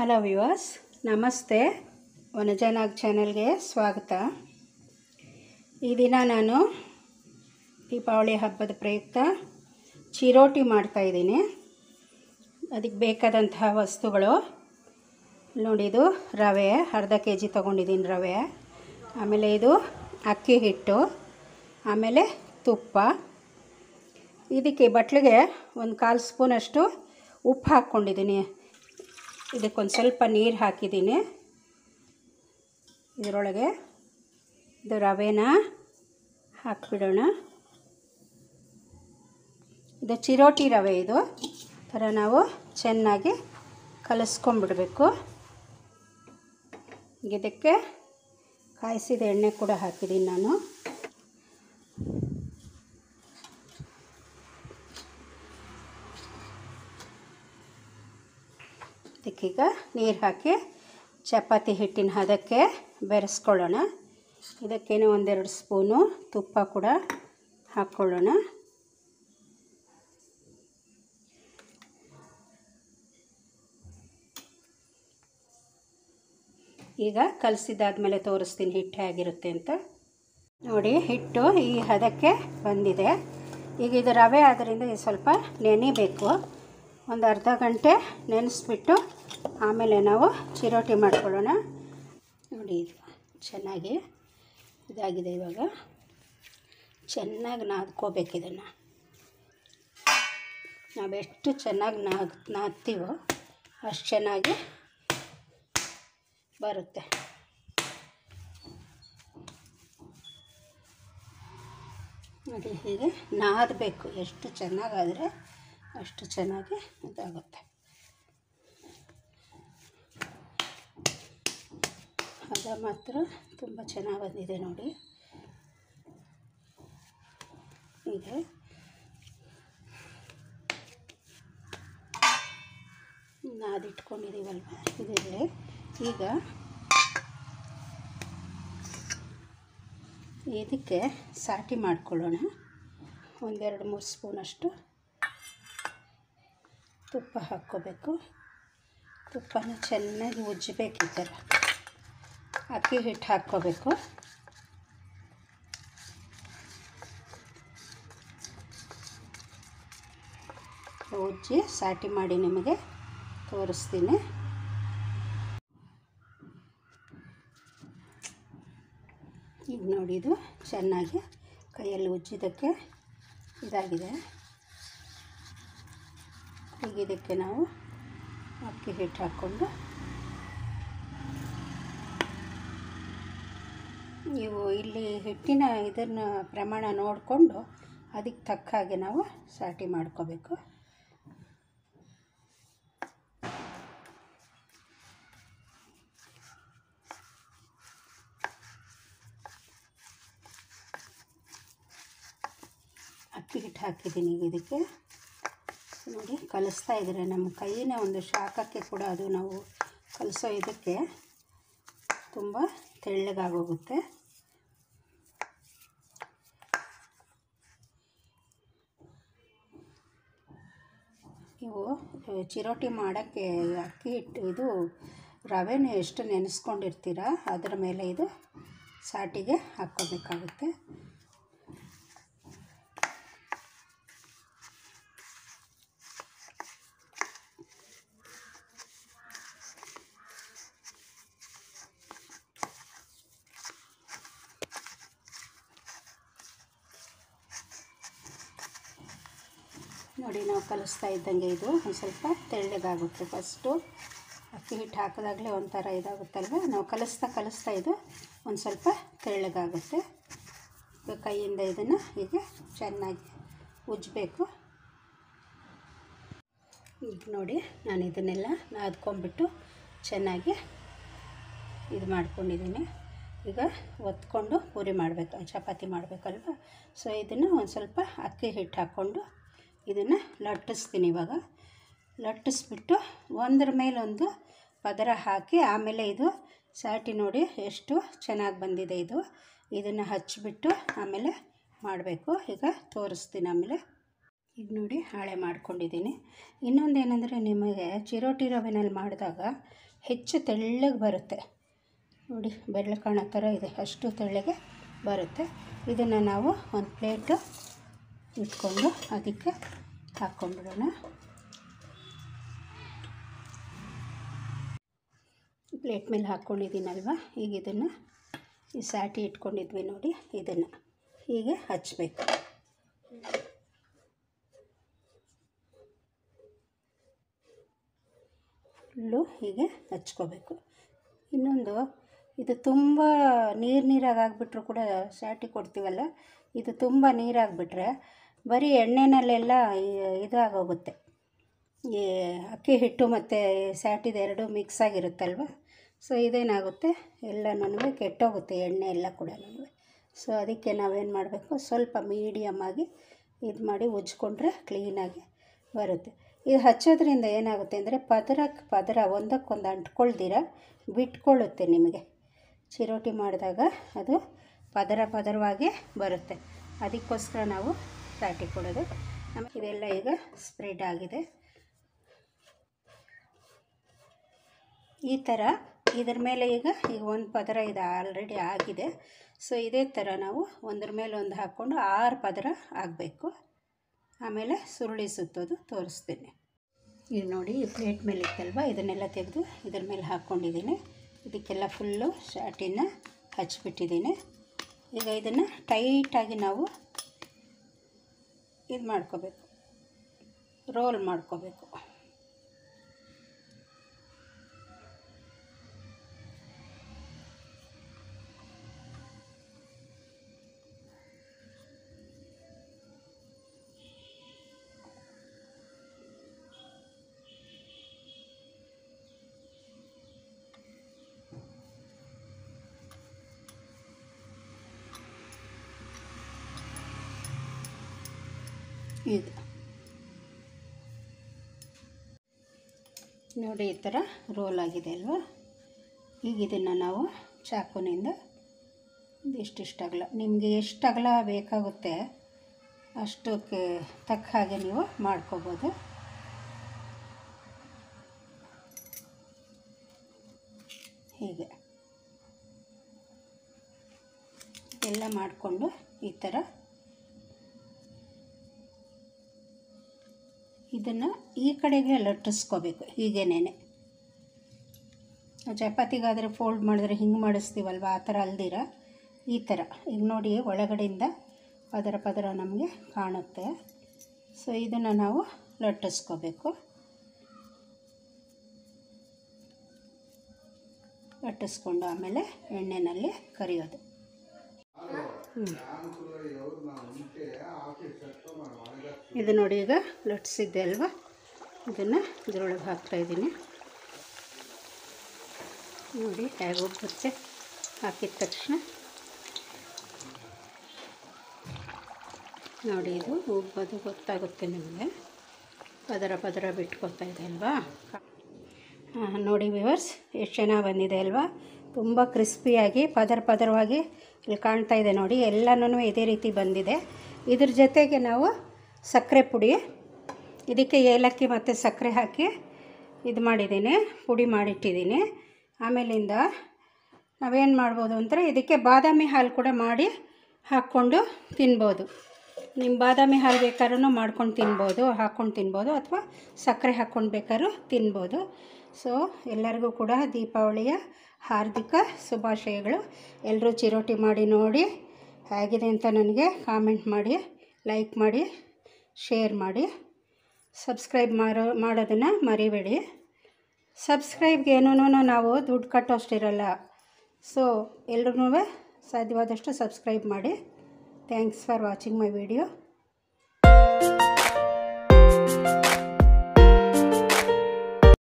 hello viewers ನಮಸ್ತೆ ವನಜನಾಗ್ ಚಾನೆಲ್ಗೆ ಸ್ವಾಗತ ಈ ದಿನ ನಾನು ದೀಪಾವಳಿ ಹಬ್ಬದ ಪ್ರಯುಕ್ತ ಚಿರೋಟಿ ಮಾಡ್ತಾಯಿದ್ದೀನಿ ಅದಕ್ಕೆ ಬೇಕಾದಂತಹ ವಸ್ತುಗಳು ನೋಡಿ ಇದು ರವೆ ಅರ್ಧ ಕೆ ಜಿ ತೊಗೊಂಡಿದ್ದೀನಿ ರವೆ ಆಮೇಲೆ ಇದು ಅಕ್ಕಿ ಹಿಟ್ಟು ಆಮೇಲೆ ತುಪ್ಪ ಇದಕ್ಕೆ ಬಟ್ಲಿಗೆ ಒಂದು ಕಾಲು ಸ್ಪೂನಷ್ಟು ಉಪ್ಪು ಹಾಕ್ಕೊಂಡಿದ್ದೀನಿ ಇದಕ್ಕೊಂದು ಸ್ವಲ್ಪ ನೀರು ಹಾಕಿದ್ದೀನಿ ಇದರೊಳಗೆ ಇದು ರವೆನ ಹಾಕ್ಬಿಡೋಣ ಇದು ಚಿರೋಟಿ ರವೆ ಇದು ಥರ ನಾವು ಚೆನ್ನಾಗಿ ಕಲಿಸ್ಕೊಂಬಿಡಬೇಕು ಇದಕ್ಕೆ ಕಾಯಿಸಿದ ಎಣ್ಣೆ ಕೂಡ ಹಾಕಿದ್ದೀನಿ ನಾನು ಇದಕ್ಕೀಗ ನೀರು ಹಾಕಿ ಚಪಾತಿ ಹಿಟ್ಟಿನ ಹದಕ್ಕೆ ಬೆರೆಸ್ಕೊಳ್ಳೋಣ ಇದಕ್ಕೇನು ಒಂದೆರಡು ಸ್ಪೂನು ತುಪ್ಪ ಕೂಡ ಹಾಕ್ಕೊಳ್ಳೋಣ ಈಗ ಕಲಸಿದ್ದಾದಮೇಲೆ ತೋರಿಸ್ತೀನಿ ಹಿಟ್ಟು ಹೇಗಿರುತ್ತೆ ಅಂತ ನೋಡಿ ಹಿಟ್ಟು ಈ ಹದಕ್ಕೆ ಬಂದಿದೆ ಈಗ ಇದು ರವೆ ಆದ್ದರಿಂದ ಇದು ಸ್ವಲ್ಪ ನೆನಿಬೇಕು ಒಂದು ಅರ್ಧ ಗಂಟೆ ನೆನೆಸ್ಬಿಟ್ಟು ಆಮೇಲೆ ನಾವು ಚಿರೋಟಿ ಮಾಡ್ಕೊಳ್ಳೋಣ ನೋಡಿ ಇದು ಚೆನ್ನಾಗಿ ಇದಾಗಿದೆ ಇವಾಗ ಚೆನ್ನಾಗಿ ನಾದ್ಕೋಬೇಕು ಇದನ್ನು ನಾವೆಷ್ಟು ಚೆನ್ನಾಗಿ ನಾದ್ ನಾದ್ತೀವೋ ಅಷ್ಟು ಚೆನ್ನಾಗಿ ಬರುತ್ತೆ ನೋಡಿ ಹೀಗೆ ನಾದಬೇಕು ಎಷ್ಟು ಚೆನ್ನಾಗಾದರೆ ಅಷ್ಟು ಚೆನ್ನಾಗಿ ಇದಾಗುತ್ತೆ ಹದ ಮಾತ್ರ ತುಂಬ ಚೆನ್ನಾಗಿ ಬಂದಿದೆ ನೋಡಿ ಹೀಗೆ ನಾದಿಟ್ಕೊಂಡಿದ್ದೀವಲ್ವ ಇದರಲ್ಲಿ ಈಗ ಇದಕ್ಕೆ ಸಾಟಿ ಮಾಡ್ಕೊಳ್ಳೋಣ ಒಂದೆರಡು ಮೂರು ಸ್ಪೂನಷ್ಟು ತುಪ್ಪ ಹಾಕ್ಕೋಬೇಕು ತುಪ್ಪನ ಚೆನ್ನಾಗಿ ಉಜ್ಜಬೇಕು ಈ ಥರ ಅಕ್ಕಿ ಹಿಟ್ಟು ಹಾಕ್ಕೋಬೇಕು ಉಜ್ಜಿ ಸಾಟಿ ಮಾಡಿ ನಿಮಗೆ ತೋರಿಸ್ತೀನಿ ಈಗ ನೋಡಿ ಇದು ಚೆನ್ನಾಗಿ ಕೈಯಲ್ಲಿ ಉಜ್ಜಿದ್ದಕ್ಕೆ ಇದಾಗಿದೆ ಈಗ ಇದಕ್ಕೆ ನಾವು ಅಕ್ಕಿ ಹಿಟ್ಟು ಹಾಕ್ಕೊಂಡು ನೀವು ಇಲ್ಲಿ ಹಿಟ್ಟಿನ ಇದನ್ನು ಪ್ರಮಾಣ ನೋಡಿಕೊಂಡು ಅದಕ್ಕೆ ತಕ್ಕ ಹಾಗೆ ನಾವು ಸಾಟಿ ಮಾಡ್ಕೋಬೇಕು ಅಕ್ಕಿ ಹಿಟ್ಟು ಹಾಕಿದ್ದೀನಿ ಈಗ ಇದಕ್ಕೆ ನೋಡಿ ಕಲಿಸ್ತಾ ಇದ್ದಾರೆ ನಮ್ಮ ಕೈಯಿನ ಒಂದು ಶಾಖಕ್ಕೆ ಕೂಡ ಅದು ನಾವು ಕಲಿಸೋ ಇದಕ್ಕೆ ತುಂಬ ತೆಳ್ಳಗಾಗೋಗುತ್ತೆ ನೀವು ಚಿರೋಟಿ ಮಾಡೋಕ್ಕೆ ಅಕ್ಕಿ ಹಿಟ್ಟು ಇದು ರವೆನ ಎಷ್ಟು ನೆನೆಸ್ಕೊಂಡಿರ್ತೀರ ಅದರ ಮೇಲೆ ಇದು ಸಾಟಿಗೆ ಹಾಕ್ಕೋಬೇಕಾಗುತ್ತೆ ನೋಡಿ ನಾವು ಕಲಿಸ್ತಾ ಇದ್ದಂಗೆ ಇದು ಒಂದು ಸ್ವಲ್ಪ ತೆಳ್ಳಗಾಗುತ್ತೆ ಫಸ್ಟು ಅಕ್ಕಿ ಹಿಟ್ಟು ಹಾಕಿದಾಗಲೇ ಒಂಥರ ಇದಾಗುತ್ತಲ್ವ ನಾವು ಕಲಿಸ್ತಾ ಕಲಿಸ್ತಾ ಇದು ಒಂದು ಸ್ವಲ್ಪ ತೆಳ್ಳಗಾಗುತ್ತೆ ಈಗ ಕೈಯಿಂದ ಇದನ್ನು ಹೀಗೆ ಚೆನ್ನಾಗಿ ಉಜ್ಜಬೇಕು ಈಗ ನೋಡಿ ನಾನು ಇದನ್ನೆಲ್ಲ ನಾದ್ಕೊಂಬಿಟ್ಟು ಚೆನ್ನಾಗಿ ಇದು ಮಾಡ್ಕೊಂಡಿದ್ದೀನಿ ಈಗ ಒತ್ಕೊಂಡು ಪೂರಿ ಮಾಡಬೇಕು ಚಪಾತಿ ಮಾಡಬೇಕಲ್ವ ಸೊ ಇದನ್ನು ಒಂದು ಸ್ವಲ್ಪ ಅಕ್ಕಿ ಹಿಟ್ಟು ಹಾಕ್ಕೊಂಡು ಇದನ್ನು ಲಟ್ಟಿಸ್ತೀನಿ ಇವಾಗ ಲಟ್ಟಿಸ್ಬಿಟ್ಟು ಒಂದರ ಮೇಲೊಂದು ಪದರ ಹಾಕಿ ಆಮೇಲೆ ಇದು ಸಾಟಿ ನೋಡಿ ಎಷ್ಟು ಚೆನ್ನಾಗಿ ಬಂದಿದೆ ಇದು ಇದನ್ನು ಹಚ್ಚಿಬಿಟ್ಟು ಆಮೇಲೆ ಮಾಡಬೇಕು ಈಗ ತೋರಿಸ್ತೀನಿ ಆಮೇಲೆ ಈಗ ನೋಡಿ ಹಾಳೆ ಮಾಡ್ಕೊಂಡಿದ್ದೀನಿ ಇನ್ನೊಂದು ಏನಂದರೆ ನಿಮಗೆ ಚಿರೋಟಿ ರವೆನಲ್ಲಿ ಮಾಡಿದಾಗ ಹೆಚ್ಚು ತೆಳ್ಳಗೆ ಬರುತ್ತೆ ನೋಡಿ ಬೆರಳು ಕಾಣೋ ಥರ ಇದೆ ಅಷ್ಟು ತೆಳ್ಳಗೆ ಬರುತ್ತೆ ಇದನ್ನು ನಾವು ಒಂದು ಪ್ಲೇಟು ಇಟ್ಕೊಂಡು ಅದಕ್ಕೆ ಹಾಕ್ಕೊಂಡ್ಬಿಡೋಣ ಪ್ಲೇಟ್ ಮೇಲೆ ಹಾಕ್ಕೊಂಡಿದ್ದೀನಲ್ವ ಈಗ ಇದನ್ನು ಈ ಸ್ಯಾಟಿ ಇಟ್ಕೊಂಡಿದ್ವಿ ನೋಡಿ ಇದನ್ನು ಹೀಗೆ ಹಚ್ಚಬೇಕು ಫುಲ್ಲು ಹೀಗೆ ಹಚ್ಕೋಬೇಕು ಇನ್ನೊಂದು ಇದು ತುಂಬ ನೀರು ನೀರಾಗಿ ಆಗಿಬಿಟ್ರು ಕೂಡ ಸ್ಯಾಟಿ ಕೊಡ್ತೀವಲ್ಲ ಇದು ತುಂಬ ನೀರಾಗಿಬಿಟ್ರೆ ಬರೀ ಎಣ್ಣೆನಲ್ಲೆಲ್ಲ ಇ- ಇದಾಗೋಗುತ್ತೆ ಈ ಅಕ್ಕಿ ಹಿಟ್ಟು ಮತ್ತು ಸ್ಯಾಟಿದು ಎರಡು ಮಿಕ್ಸ್ ಆಗಿರುತ್ತಲ್ವ ಸೊ ಇದೇನಾಗುತ್ತೆ ಎಲ್ಲನೂ ಕೆಟ್ಟೋಗುತ್ತೆ ಎಣ್ಣೆ ಎಲ್ಲ ಕೂಡ ಸೊ ಅದಕ್ಕೆ ನಾವೇನು ಮಾಡಬೇಕು ಸ್ವಲ್ಪ ಮೀಡಿಯಮ್ ಆಗಿ ಇದು ಮಾಡಿ ಉಜ್ಕೊಂಡ್ರೆ ಕ್ಲೀನಾಗಿ ಬರುತ್ತೆ ಇದು ಹಚ್ಚೋದ್ರಿಂದ ಏನಾಗುತ್ತೆ ಅಂದರೆ ಪದರಕ್ಕೆ ಪದರ ಒಂದಕ್ಕೊಂದು ಅಂಟ್ಕೊಳ್ದಿರ ಬಿಟ್ಕೊಳ್ಳುತ್ತೆ ನಿಮಗೆ ಚಿರೋಟಿ ಮಾಡಿದಾಗ ಅದು ಪದರ ಪದರವಾಗಿ ಬರುತ್ತೆ ಅದಕ್ಕೋಸ್ಕರ ನಾವು ಸ್ಯಾಟಿ ಕೊಡೋದು ನಮಗೆ ಇದೆಲ್ಲ ಈಗ ಸ್ಪ್ರೆಡ್ ಆಗಿದೆ ಈ ಥರ ಇದ್ರ ಮೇಲೆ ಈಗ ಈಗ ಒಂದು ಪದರ ಇದು ಆಲ್ರೆಡಿ ಆಗಿದೆ ಸೊ ಇದೇ ಥರ ನಾವು ಒಂದ್ರ ಮೇಲೆ ಒಂದು ಹಾಕ್ಕೊಂಡು ಆರು ಪದರ ಆಗಬೇಕು ಆಮೇಲೆ ಸುರುಳಿ ಸುತ್ತೋದು ತೋರಿಸ್ತೀನಿ ಇದು ನೋಡಿ ಈ ಪ್ಲೇಟ್ ಮೇಲೆ ಇತ್ತಲ್ವ ಇದನ್ನೆಲ್ಲ ತೆಗೆದು ಇದ್ರ ಮೇಲೆ ಹಾಕ್ಕೊಂಡಿದ್ದೀನಿ ಇದಕ್ಕೆಲ್ಲ ಫುಲ್ಲು ಶಾಟಿನ ಹಚ್ಬಿಟ್ಟಿದ್ದೀನಿ ಈಗ ಇದನ್ನು ಟೈಟಾಗಿ ನಾವು ಇದು ಮಾಡ್ಕೋಬೇಕು ರೋಲ್ ಮಾಡ್ಕೋಬೇಕು ಇದು ನೋಡಿ ಈ ಥರ ರೋಲ್ ಆಗಿದೆ ಅಲ್ವಾ ಈಗ ಇದನ್ನು ನಾವು ಚಾಕುನಿಂದ ಇಷ್ಟಿಷ್ಟು ಅಗಲ ನಿಮಗೆ ಎಷ್ಟು ಅಗಲ ಬೇಕಾಗುತ್ತೆ ಅಷ್ಟಕ್ಕೆ ತಕ್ಕ ಹಾಗೆ ನೀವು ಮಾಡ್ಕೋಬೋದು ಹೀಗೆ ಎಲ್ಲ ಮಾಡಿಕೊಂಡು ಈ ಥರ ಇದನ್ನು ಈ ಕಡೆಗೆ ಲಟ್ಟಿಸ್ಕೋಬೇಕು ಹೀಗೇನೆ ಚಪಾತಿಗಾದರೆ ಫೋಲ್ಡ್ ಮಾಡಿದ್ರೆ ಹಿಂಗೆ ಮಾಡಿಸ್ತೀವಲ್ವ ಆ ಥರ ಅಲ್ದಿರ ಈ ಥರ ಈಗ ನೋಡಿ ಒಳಗಡೆಯಿಂದ ಪದರ ಪದರ ನಮಗೆ ಕಾಣುತ್ತೆ ಸೊ ಇದನ್ನು ನಾವು ಲಟ್ಟಿಸ್ಕೋಬೇಕು ಲಟ್ಟಿಸ್ಕೊಂಡು ಆಮೇಲೆ ಎಣ್ಣೆಯಲ್ಲಿ ಕರಿಯೋದು ಇದು ನೋಡಿ ಈಗ ಲಟ್ಸಿದ್ದೆ ಅಲ್ವಾ ಇದನ್ನು ಇದ್ರೊಳಗೆ ಹಾಕ್ತಾಯಿದ್ದೀನಿ ನೋಡಿ ಹೇಗೆ ಹೋಗುತ್ತೆ ಹಾಕಿದ ತಕ್ಷಣ ನೋಡಿ ಇದು ಉಬ್ಬೋದು ಗೊತ್ತಾಗುತ್ತೆ ನಿಮಗೆ ಪದರ ಪದರ ಬಿಟ್ಕೊತಾ ಇದೆ ಅಲ್ವಾ ಹಾಂ ನೋಡಿ ವಿವರ್ಸ್ ಎಷ್ಟು ಚೆನ್ನಾಗಿ ಬಂದಿದೆ ಅಲ್ವಾ ತುಂಬ ಕ್ರಿಸ್ಪಿಯಾಗಿ ಪದರ ಪದರವಾಗಿ ಇಲ್ಲಿ ಕಾಣ್ತಾ ಇದೆ ನೋಡಿ ಎಲ್ಲನೂ ಇದೇ ರೀತಿ ಬಂದಿದೆ ಇದ್ರ ಜೊತೆಗೆ ನಾವು ಸಕ್ಕರೆ ಪುಡಿ ಇದಕ್ಕೆ ಏಲಕ್ಕಿ ಮತ್ತು ಸಕ್ಕರೆ ಹಾಕಿ ಇದು ಮಾಡಿದ್ದೀನಿ ಪುಡಿ ಮಾಡಿಟ್ಟಿದ್ದೀನಿ ಆಮೇಲಿಂದ ನಾವೇನು ಮಾಡ್ಬೋದು ಅಂದರೆ ಇದಕ್ಕೆ ಬಾದಾಮಿ ಹಾಲು ಕೂಡ ಮಾಡಿ ಹಾಕ್ಕೊಂಡು ತಿನ್ಬೋದು ನಿಮ್ಮ ಬಾದಾಮಿ ಹಾಲು ಬೇಕಾದ್ರೂ ಮಾಡ್ಕೊಂಡು ತಿನ್ಬೋದು ಹಾಕ್ಕೊಂಡು ತಿನ್ಬೋದು ಅಥವಾ ಸಕ್ಕರೆ ಹಾಕ್ಕೊಂಡು ಬೇಕಾದ್ರೂ ತಿನ್ಬೋದು ಸೊ ಎಲ್ಲರಿಗೂ ಕೂಡ ದೀಪಾವಳಿಯ ಹಾರ್ದಿಕ ಶುಭಾಶಯಗಳು ಎಲ್ಲರೂ ಚಿರೋಟಿ ಮಾಡಿ ನೋಡಿ ಹೇಗಿದೆ ಅಂತ ನನಗೆ ಕಾಮೆಂಟ್ ಮಾಡಿ ಲೈಕ್ ಮಾಡಿ ಶೇರ್ ಮಾಡಿ ಸಬ್ಸ್ಕ್ರೈಬ್ ಮಾಡೋ ಮಾಡೋದನ್ನು ಮರಿಬೇಡಿ ಸಬ್ಸ್ಕ್ರೈಬ್ಗೆ ಏನೂ ನಾವು ದುಡ್ಡು ಕಟ್ಟೋಷ್ಟಿರಲ್ಲ ಸೊ ಎಲ್ರೂ ಸಾಧ್ಯವಾದಷ್ಟು ಸಬ್ಸ್ಕ್ರೈಬ್ ಮಾಡಿ thanks for watching my video